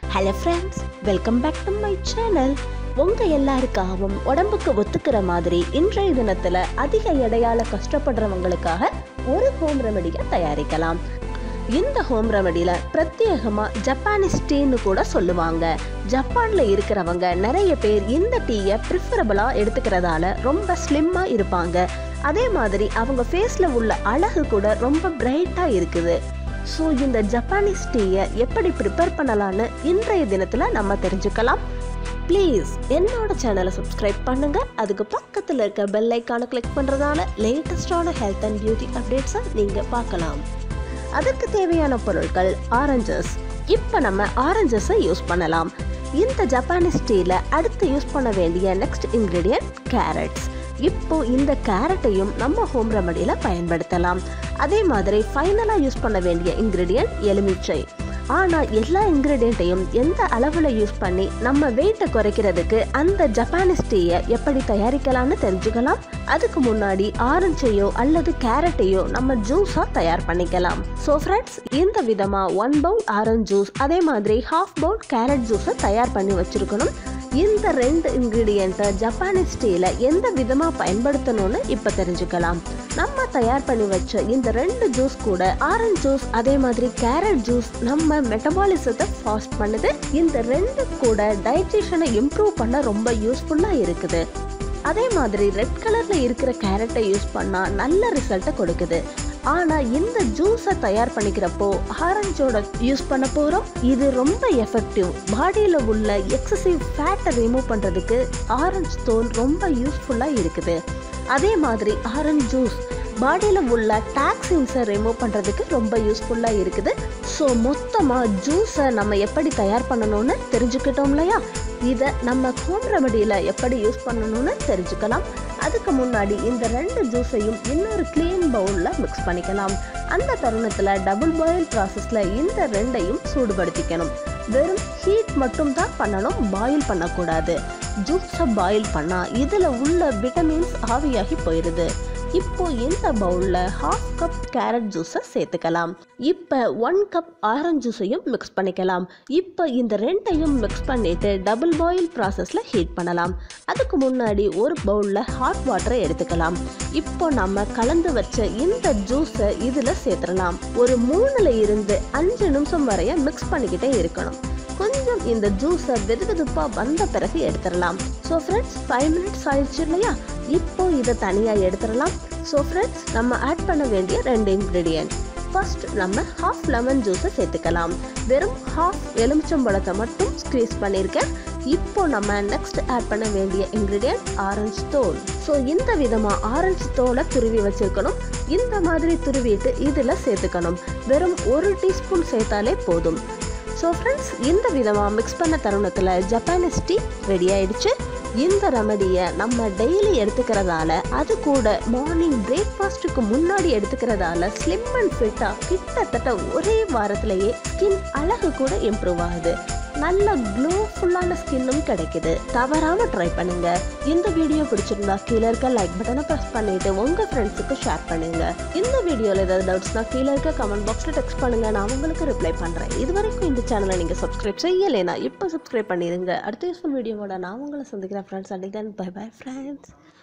hello friends welcome back to my channel உங்க எல்லாருக்காகவும் உடம்புக்கு ஒத்துக்கிற மாதிரி இன்றைய தினத்துல அதிக எடையால கஷ்டப்படுறவங்களுக்காக ஒரு ஹோம் ரெமெடியை தயாரிக்கலாம் இந்த ஹோம் ரெமெடியில பிரத்யேகமா ஜப்பானீஸ் டீன்னு கூட சொல்லுவாங்க ஜப்பான்ல இருக்கிறவங்க நிறைய பேர் இந்த டீயை ப்ரிஃபரபிளா எடுத்துக்கிறதால ரொம்ப ஸ்லிம்மா இருப்பாங்க அதே மாதிரி அவங்க ஃபேஸ்ல உள்ள அழகு கூட ரொம்ப பிரைட்டா இருக்குது ஸோ இந்த ஜப்பானீஸ் டீயை எப்படி ப்ரிப்பேர் பண்ணலான்னு இன்றைய தினத்தில் நம்ம தெரிஞ்சுக்கலாம் ப்ளீஸ் என்னோட சேனலை சப்ஸ்கிரைப் பண்ணுங்க அதுக்கு பக்கத்தில் இருக்க பெல் ஐக்கானை கிளிக் பண்ணுறதால லேட்டஸ்டான ஹெல்த் அண்ட் பியூட்டி அப்டேட்ஸை நீங்கள் பார்க்கலாம் அதற்கு தேவையான பொருட்கள் ஆரஞ்சஸ் இப்போ நம்ம ஆரஞ்சஸை யூஸ் பண்ணலாம் இந்த ஜப்பானீஸ் டீயில் அடுத்து யூஸ் பண்ண வேண்டிய நெக்ஸ்ட் இன்க்ரீடியன்ட் கேரட்ஸ் இப்போ இந்த கேரட்டையும் நம்ம ஹோம் ரெமடியில் பயன்படுத்தலாம் அதே மாதிரி ஃபைனலாக யூஸ் பண்ண வேண்டிய இன்க்ரீடியன்ட் எலுமிச்சை ஆனால் எல்லா இன்க்ரீடியண்ட்டையும் எந்த அளவில் யூஸ் பண்ணி நம்ம வெயிட்டை குறைக்கிறதுக்கு அந்த ஜப்பானீஸ் டீயை எப்படி தயாரிக்கலாம்னு தெரிஞ்சுக்கலாம் அதுக்கு முன்னாடி ஆரஞ்சையோ அல்லது கேரட்டையோ நம்ம ஜூஸாக தயார் பண்ணிக்கலாம் ஸோ ஃப்ரெண்ட்ஸ் இந்த விதமாக ஒன் பவுல் ஆரஞ்ச் ஜூஸ் அதே மாதிரி ஹாஃப் பவுல் கேரட் ஜூஸை தயார் பண்ணி வச்சுருக்கணும் இந்த ரெண்டு இன்க்ரீடியண்ட்டை ஜப்பானீஸ் டீயில் எந்த விதமாக பயன்படுத்தணும்னு இப்போ தெரிஞ்சுக்கலாம் நம்ம தயார் பண்ணி வச்ச இந்த ரெண்டு ஜூஸ் கூட ஆரஞ்சு ஜூஸ் அதே மாதிரி கேரட் ஜூஸ் நம்ம மெட்டபாலிசத்தை ஃபாஸ்ட் பண்ணுது இந்த ரெண்டு கூட டைஜஷனை இம்ப்ரூவ் பண்ண ரொம்ப யூஸ்ஃபுல்லாக இருக்குது அதே மாதிரி ரெட் கலர்ல இருக்கிற கேரட்டை யூஸ் பண்ணா நல்ல ரிசல்ட்டை கொடுக்குது ஆனா இந்த ஜூஸை தயார் பண்ணிக்கிறப்போ ஆரஞ்சோட யூஸ் பண்ண போறோம் இது ரொம்ப எஃபெக்டிவ் பாடியில உள்ள எக்ஸசிவ் ஃபேட்டை ரிமூவ் பண்றதுக்கு ஆரஞ்சு தோல் ரொம்ப யூஸ்ஃபுல்லா இருக்குது அதே மாதிரி ஆரஞ்சு ஜூஸ் பாடியில் உள்ள டாக்ஸின்ஸை ரிமூவ் பண்ணுறதுக்கு ரொம்ப யூஸ்ஃபுல்லாக இருக்குது ஸோ மொத்தமாக ஜூஸை நம்ம எப்படி தயார் பண்ணணும்னு தெரிஞ்சுக்கிட்டோம் இல்லையா இதை நம்ம ஹோம் ரெமடியில் எப்படி யூஸ் பண்ணணும்னு தெரிஞ்சுக்கலாம் அதுக்கு முன்னாடி இந்த ரெண்டு ஜூஸையும் இன்னொரு க்ளீன் பவுலில் மிக்ஸ் பண்ணிக்கலாம் அந்த தருணத்தில் டபுள் பாயில் ப்ராசஸில் இந்த ரெண்டையும் சூடுபடுத்திக்கணும் வெறும் ஹீட் மட்டும் தான் பண்ணணும் பாயில் பண்ணக்கூடாது ஜூஸை பாயில் பண்ணால் இதில் உள்ள விட்டமின்ஸ் ஆவியாகி போயிடுது இப்போ இந்த பவுலில் ஹாஃப் கப் கேரட் ஜூஸை சேர்த்துக்கலாம் இப்போ ஒன் கப் ஆரஞ்சு ஜூஸையும் மிக்ஸ் பண்ணிக்கலாம் இப்போ இந்த ரெண்டையும் மிக்ஸ் பண்ணிட்டு டபுள் பாயில் ப்ராசஸில் ஹீட் பண்ணலாம் அதுக்கு முன்னாடி ஒரு பவுலில் ஹாட் வாட்டரை எடுத்துக்கலாம் இப்போ நம்ம கலந்து வச்ச இந்த ஜூஸை இதில் சேர்த்துடலாம் ஒரு மூணுல இருந்து அஞ்சு நிமிஷம் வரைய மிக்ஸ் பண்ணிக்கிட்டே இருக்கணும் கொஞ்சம் இந்த ஜூஸை வெது வெதுப்பாக வந்த பிறகு எடுத்துடலாம் ஸோ ஃப்ரெண்ட்ஸ் ஃபைவ் மினிட்ஸ் ஆயிடுச்சு இல்லையா இப்போ இதை தனியாக எடுத்துடலாம் ஸோ ஃப்ரெண்ட்ஸ் நம்ம ஆட் பண்ண வேண்டிய ரெண்டு இன்க்ரீடியன்ட் ஃபர்ஸ்ட் நம்ம ஹாஃப் லெமன் ஜூஸை சேர்த்துக்கலாம் வெறும் ஹாஃப் எலுமிச்சம்பழத்தை மட்டும் ஸ்க்வீஸ் பண்ணியிருக்கேன் இப்போ நம்ம நெக்ஸ்ட் ஆட் பண்ண வேண்டிய இன்க்ரீடியன்ட் ஆரஞ்சு தோல் ஸோ இந்த விதமாக ஆரஞ்சு தோலை துருவி வச்சிருக்கணும் இந்த மாதிரி துருவிட்டு இதில் சேர்த்துக்கணும் வெறும் ஒரு டீஸ்பூன் சேர்த்தாலே போதும் ஸோ ஃப்ரெண்ட்ஸ் இந்த விதமாக மிக்ஸ் பண்ண தருணத்தில் ஜப்பானீஸ் டீ ரெடி ஆயிடுச்சு இந்த ரெமடியை நம்ம டெய்லி எடுத்துக்கிறதால அது கூட மார்னிங் பிரேக்ஃபாஸ்ட்டுக்கு முன்னாடி எடுத்துக்கிறதால ஸ்லிம் அண்ட் ஃபிட்டாக கிட்டத்தட்ட ஒரே வாரத்திலேயே ஸ்கின் அழகு கூட இம்ப்ரூவ் ஆகுது நல்ல க்ளோஃபுல்லான ஸ்கின்னும் கிடைக்குது தவறாம ட்ரை பண்ணுங்க இந்த வீடியோ பிடிச்சிருந்தா கீழே இருக்க லைக் பட்டனை ப்ரெஸ் பண்ணிட்டு உங்க ஃப்ரெண்ட்ஸுக்கு ஷேர் பண்ணுங்க இந்த வீடியோல ஏதாவது டவுட்ஸ்னா கீழே இருக்க கமெண்ட் பாக்ஸ்ல டெக்ஸ்ட் பண்ணுங்க நான் உங்களுக்கு ரிப்ளை பண்றேன் இது வரைக்கும் இந்த சேனலை நீங்க சப்ஸ்கிரைப் செய்யலைனா இப்போ சப்ஸ்கிரைப் பண்ணிருங்க அடுத்த யூஸ்ஃபுல் வீடியோவோட நான் உங்களை சந்திக்கிறேன் friends until then bye bye friends